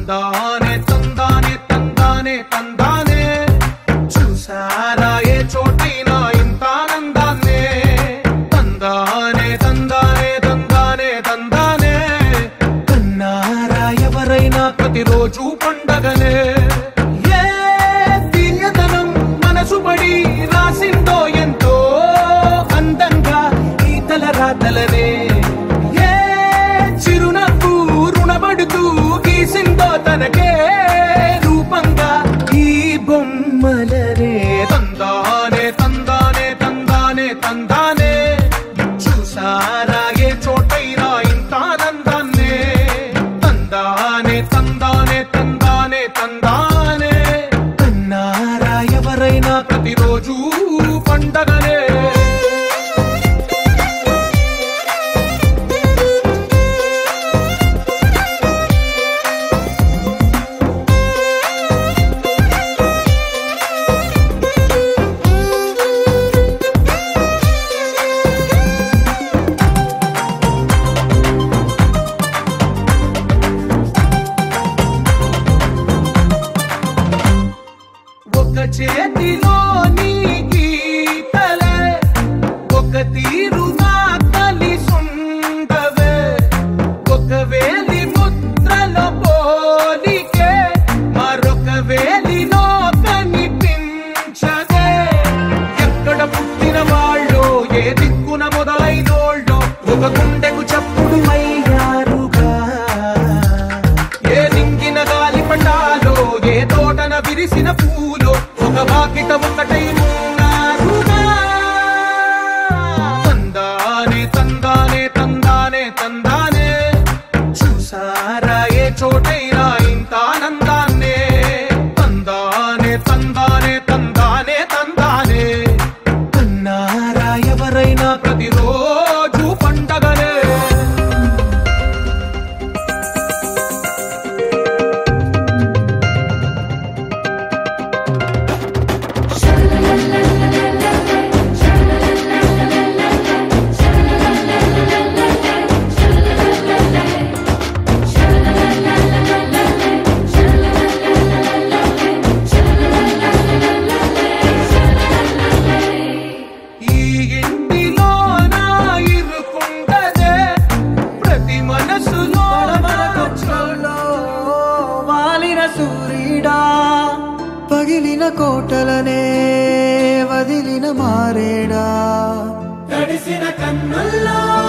తందానే తందానే తందానే తందానే చూసారా ఏ చోటైనా ఇంత ఆనందాన్నే తందానే తందానే తందానే తందానే కన్నారా ఎవరైనా ప్రతిరోజు పండగనే ఏ తీయదనం మనసు పడి రాసిందో ఎంతో అందంగా ఈ తల రాతలనే ఏ చిరునవ్వు రుణపడుతూ గీసిందో తనకే రూపంగా ఈ బొమ్మలనే తందానే తందానే తందానే తందానే చూసారా ఏ చోటైనా ఇంత ఆనందాన్నే తందానే తందానే తందానే తందానే కన్నారా ఎవరైనా ప్రతిరోజు పండగనే ఒక చేతిలో నీ గీతలే ఒక తీరుగా కలిసుండవే ఒక వేలి ముద్రలో పోలికే మరొక వేలిలో కనిపించదే ఎక్కడ పుట్టిన వాళ్ళు ఏ దిక్కున మొదలైనోళ్ళో ఒక గుండెకు చప్పుడు అయ్యారుగా ఏ నింగిన గాలి పండాలో ఏ తోటన విరిసిన పూలో ఒక వాకిట ఒకటై ఉన్నారుగా తందానే తందానే తందానే తందానే చూసారా ఏ చోటైనా ఇంత ఆనందాన్నే తందానే తందానే తందానే తందానే కన్నారా ఎవరైనా ప్రతిరోజు పండగనే ఈ ఇంటిలో నా ఇరుకుండదే ప్రతి మనసులో మనకొచ్చలో వాలిన సూర్యుడా పగిలిన కోటలనే వదిలిన మారేడా తడిసిన కన్నుల్లో